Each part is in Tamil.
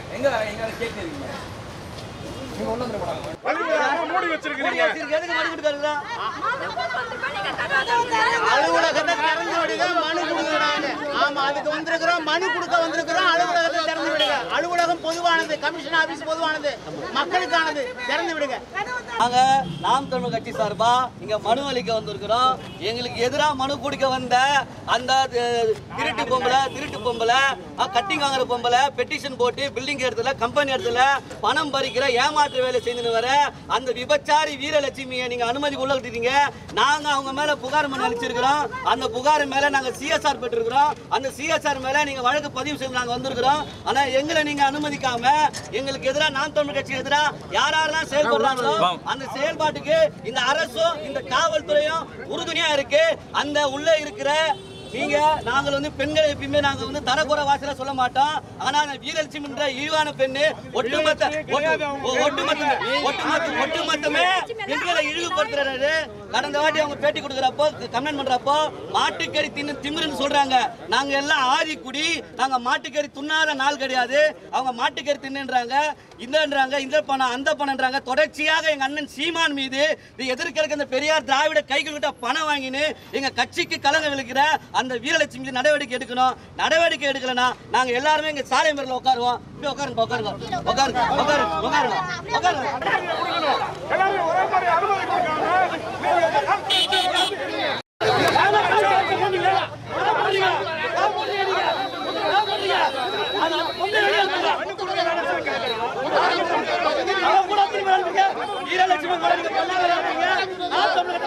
எங்க எங்க கேட்குறீங்க நீங்க ஒண்ணு வந்துட மூடி வச்சிருக்கீங்க எதுக்கு மணி கொடுக்காருங்களா அலுவலகத்தை திறந்து விடுங்க மனு கொடுக்குறாங்க ஆமா அதுக்கு வந்திருக்கிறோம் மனு கொடுக்க வந்திருக்கிறோம் அலுவலகத்தை திறந்து விடுங்க அலுவலகம் பொதுவானது கமிஷன் ஆபீஸ் பொதுவானது மக்களுக்கானது திறந்து விடுங்க நாங்க நாம் தமிழ் கட்சி சார்பா இங்க மனு அளிக்க வந்திருக்கிறோம் எங்களுக்கு எதிராக மனு கொடுக்க வந்த அந்த அஹ், திருட்டு பொம்பளை திருட்டு பொம்பளை அஹ், கட்டிங் வாங்குற பொம்பளை பெட்டிஷன் போட்டு பில்டிங் இடத்துல கம்பெனி இடத்துல பணம் பறிக்கிற ஏமாற்று வேலை செஞ்சுன்னு வர அந்த விபச்சாரி வீரலட்சுமியை நீங்க அனுமதி உள்ள விட்டுட்டீங்க நாங்க அவங்க மேல புகார் மனு அளிச்சிருக்கிறோம் அந்த புகார் மேல நாங்க சிஎஸ்ஆர் பெற்றிருக்கிறோம் அந்த சிஎஸ்ஆர் மேல நீங்க வழக்கு பதிவு செய்து நாங்க வந்திருக்கிறோம் ஆனா எங்களை நீங்க அனுமதிக்காம எங்களுக்கு எதிராக நாம் தமிழ் கட்சி எதிராக யார் யாரெல்லாம் செயல்படுறாங்களோ அந்த செயல்பாட்டுக்கு இந்த அரசும் இந்த காவல்துறையும் உறுதுணையா இருக்கு அந்த உள்ள இருக்கிற நீங்க நாங்கள் வந்து பெண்களை எப்பயுமே நாங்க வந்து தரக்குறை வாசல சொல்ல மாட்டோம் ஆனா அந்த வீரலட்சுமி என்ற இழிவான பெண்ணு ஒட்டுமொத்த ஒட்டு- ஒட்டுமொத்த ஒட்டுமொத்த ஒட்டுமொத்தமே பெண்களை இழிவுபடுத்துறாரு கடந்த வாட்டி அவங்க பேட்டி கொடுக்குறப்போ கமெண்ட் பண்றப்போ மாட்டுக்கறி தின்னு திமிருன்னு சொல்றாங்க நாங்க எல்லாம் ஆதி குடி நாங்க மாட்டுக்கறி துண்ணாத நாள் கிடையாது அவங்க மாட்டுக்கறி தின்னுன்றாங்க இந்தன்றாங்க இந்த பணம் அந்த பணம்ன்றாங்க தொடர்ச்சியாக எங்க அண்ணன் சீமான் மீது இது எதிர்க்க இந்த பெரியார் திராவிட கைகள் விட்ட பணம் வாங்கின்னு எங்க கட்சிக்கு கலங்க விழுக்கிற அந்த வீரலட்சுமி மீது நடவடிக்கை எடுக்கணும் நடவடிக்கை எடுக்கலனா நாங்க எல்லாருமே இங்க சாலை மரில் உட்காருவோம் இப்படி உட்காருங்க உட்காருங்க உட்காருங்க உட்காருங்க உட்காருங்க உட்காருங்க எல்லாமே ஒரே மாதிரி அனுமதி கொடுக்காம வீரலட்சுமி குழந்தைங்க பண்ணாத நாம் தமிழக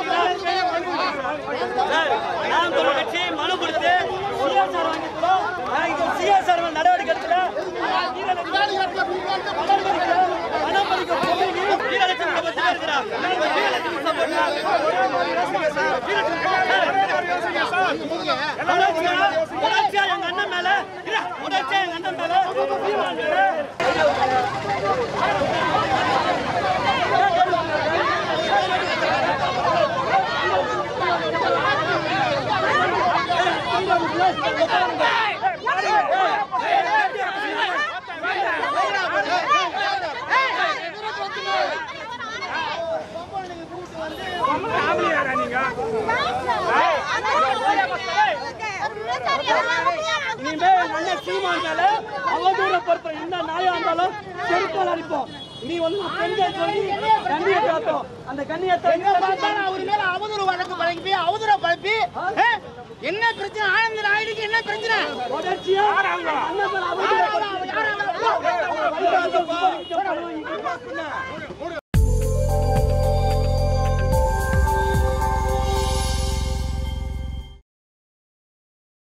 நாம் தமிழ் கட்சி மனு கொடுத்து சிஎஸ்ஆர் வாங்கிக்கிறோம் நான் இங்க சிஎஸ்ஆர் மேல நடவடிக்கை எடுக்கல வீரலட்சுமி பணம் பறிக்கிற பணம் பறிக்கிற பொம்பளை வீர- வீரலட்சுமி பக்கத்துல இருக்கிறா. வீரலட்சுமி சப்போர்ட்டா? தொடர்ச்சியா தொடர்ச்சியா எங்க அண்ணன் மேல இல்ல, தொடர்ச்சியா எங்க அண்ணன் மேல சீமான் மேல இனிமே எங்க அண்ணன் சீமான் மேல அவதூறப்படுத்துற இந்த நாயா இருந்தாலும் செருப்பால் அடிப்போம் நீ வந்து ஒரு பெண்கள் சொல்லி கண்ணியை காட்டும் அந்த கண்ணியத்தை எங்க பார்த்தாலும் அவர் மேல அவதூறு வழக்கு பழப்பி அவதூற பழப்பி ஆ? என்ன பிரச்சனை ஆனந்த நாயுடுக்கு என்ன பிரச்சனை தொடர்ச்சியா அண்ணன் மேல அவதூறப்படுத்தி- யார் அவன்? யார் அவன்? வைகாசி உபயோகிக்கப்படுவது